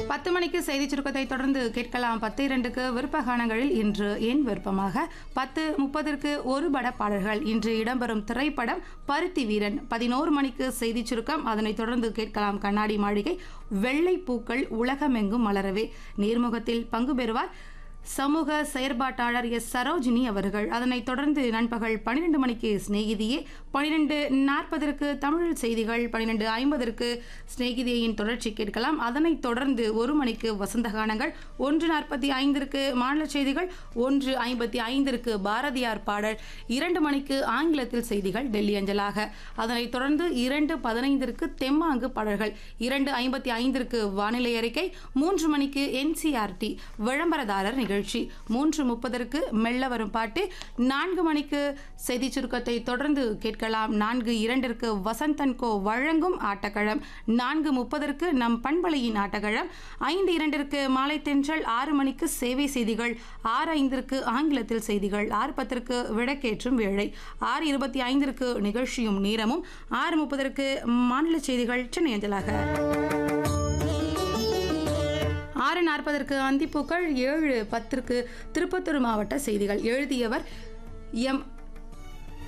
பத்து மணிக்கு செய்தி சுருக்கத்தை தொடர்ந்து கேட்கலாம் பத்து இரண்டுக்கு விருப்ப கானங்களில் இன்று என் விருப்பமாக பத்து முப்பதற்கு ஒரு பட பாடல்கள் இன்று இடம்பெறும் திரைப்படம் பருத்தி வீரன் பதினோரு மணிக்கு செய்தி சுருக்கம் அதனைத் தொடர்ந்து கேட்கலாம் கண்ணாடி மாளிகை வெள்ளை பூக்கள் உலகமெங்கும் மலரவே நேர்முகத்தில் பங்கு பெறுவார் சமூக செயற்பாட்டாளர் எஸ் சரோஜினி அவர்கள் அதனைத் தொடர்ந்து நண்பகல் பன்னிரெண்டு மணிக்கு சிநேகிதியே பன்னிரெண்டு நாற்பதற்கு தமிழ் செய்திகள் பன்னிரெண்டு ஐம்பதற்கு சிநேகிதியின் தொடர்ச்சி கேட்கலாம் அதனைத் தொடர்ந்து ஒரு மணிக்கு வசந்த கானங்கள் ஒன்று நாற்பத்தி ஐந்திற்கு மாநில செய்திகள் ஒன்று ஐம்பத்தி ஐந்திற்கு பாரதியார் பாடல் இரண்டு மணிக்கு ஆங்கிலத்தில் செய்திகள் டெல்லி அஞ்சலாக அதனைத் தொடர்ந்து இரண்டு பதினைந்திற்கு தெம்மாங்கு பாடல்கள் இரண்டு ஐம்பத்தி ஐந்திற்கு வானிலை அறிக்கை மூன்று மணிக்கு என்சிஆர்டி விளம்பரதாரர் நிகழ்ச்சி மூன்று முப்பதற்கு மெல்ல வரும் பாட்டு நான்கு மணிக்கு செய்தி சுருக்கத்தை தொடர்ந்து கேட்கலாம் நான்கு இரண்டிற்கு வசந்தன் கோ வழங்கும் ஆட்டக்களம் நான்கு முப்பதற்கு நம் பண்பலையின் ஆட்டக்களம் ஐந்து இரண்டிற்கு மாலை தென்றல் ஆறு மணிக்கு சேவை செய்திகள் ஆறு ஐந்திற்கு ஆங்கிலத்தில் செய்திகள் ஆறு பத்திற்கு விளக்கேற்றும் வேளை ஆறு இருபத்தி ஐந்திற்கு நிகழ்ச்சியும் நேரமும் ஆறு முப்பதற்கு மாநில செய்திகள் சென்னை அஞ்சலாக ஆறு நாற்பதற்கு அந்திப்பூக்கள் ஏழு பத்திற்கு திருப்பத்தூர் மாவட்ட செய்திகள் எழுதியவர் எம்